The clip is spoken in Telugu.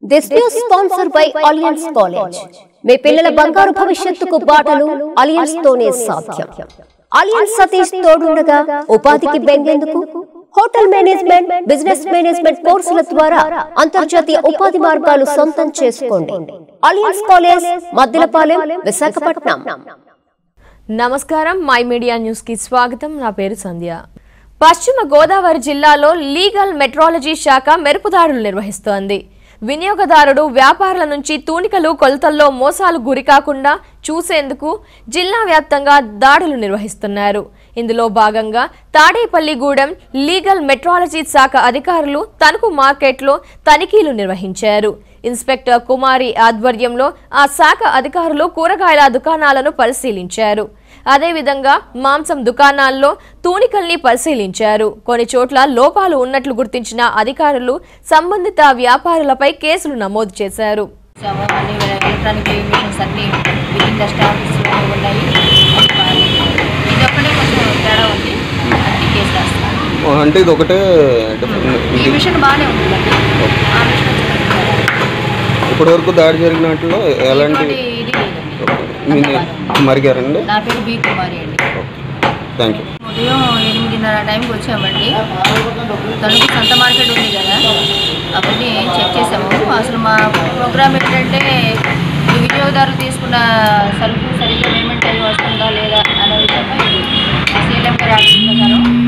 This news sponsor by Alliance college మీ పిల్లల బంగారు భవిష్యత్తుకు బాటలు అలియన్స్ తోనే సాధ్యం అలియన్స్ సతీష్ తోడుండగా ఉపాధికి బెంగేందుకు హోటల్ మేనేజ్మెంట్ బిజినెస్ మేనేజ్మెంట్ కోర్సుల ద్వారా అంతర్జాతీయ ఉపాధి మార్గాలు సొంతం చేసుకోండి అలియన్స్ కాలేజ్ మద్దిలపాలెం విశాఖపట్నం నమస్కారం మై మీడియా న్యూస్ కి స్వాగతం నా పేరు సంధ్య పశ్చిమ గోదావరి జిల్లాలో లీగల్ మెట్రాలజీ శాఖ మెరుపుదాడులు నిర్వహిస్తోంది వినియోగదారుడు వ్యాపారుల నుంచి తూనికలు కొలతల్లో మోసాలు గురికాకుండా చూసేందుకు జిల్లా వ్యాప్తంగా దాడులు నిర్వహిస్తున్నారు ఇందులో భాగంగా తాడేపల్లిగూడెం లీగల్ మెట్రాలజీ శాఖ అధికారులు తణుకు మార్కెట్లో తనిఖీలు నిర్వహించారు ఇన్స్పెక్టర్ కుమారి ఆధ్వర్యంలో ఆ శాఖ అధికారులు కూరగాయల దుకాణాలను పరిశీలించారు అదేవిధంగా మాంసం దుకాణాల్లో తూనికల్ని పరిశీలించారు కొన్ని చోట్ల లోపాలు ఉన్నట్లు గుర్తించిన అధికారులు సంబంధిత వ్యాపారులపై కేసులు నమోదు చేశారు ఇచ్చాము అన్ని ఎలక్ట్రానిక్ మిషన్స్ అన్ని విత్ ఇన్ ద స్టాఫ్స్లో ఉన్నాయి అది బాగాలేదు. ఇది ఒక్కటే కొంచెం తేడా ఉంది అన్ని కేసు రాస్తున్నాను అంటే ఇది ఒకటే ఈ మిషన్ బాగానే ఉంటుందండి ఆ మిషన్ వచ్చి కొంచెం తేడా. ఇప్పటి వరకు దాడి జరిగినట్లో ఎలాంటి ఇంకోటి ఇది లేదండి మీ అంతవరకు. మరిగారండి నా పేరు బి కుమారి అండి థ్యాంక్ యూ ఉదయం ఎనిమిదిన్నర టైంకి వచ్చామండి తణుకు సంత మార్కెట్ ఉంది కదా అవన్నీ చెక్ చేసాము అసలు మా ప్రోగ్రామ్ ఏంటంటే ఈ వినియోగదారులు తీసుకున్న సరుకు సరిగ్గా పేమెంట్ అయ్యి వస్తుందా లేదా అనే విషయమై సీఎం గారి ఆదేశం ప్రకారం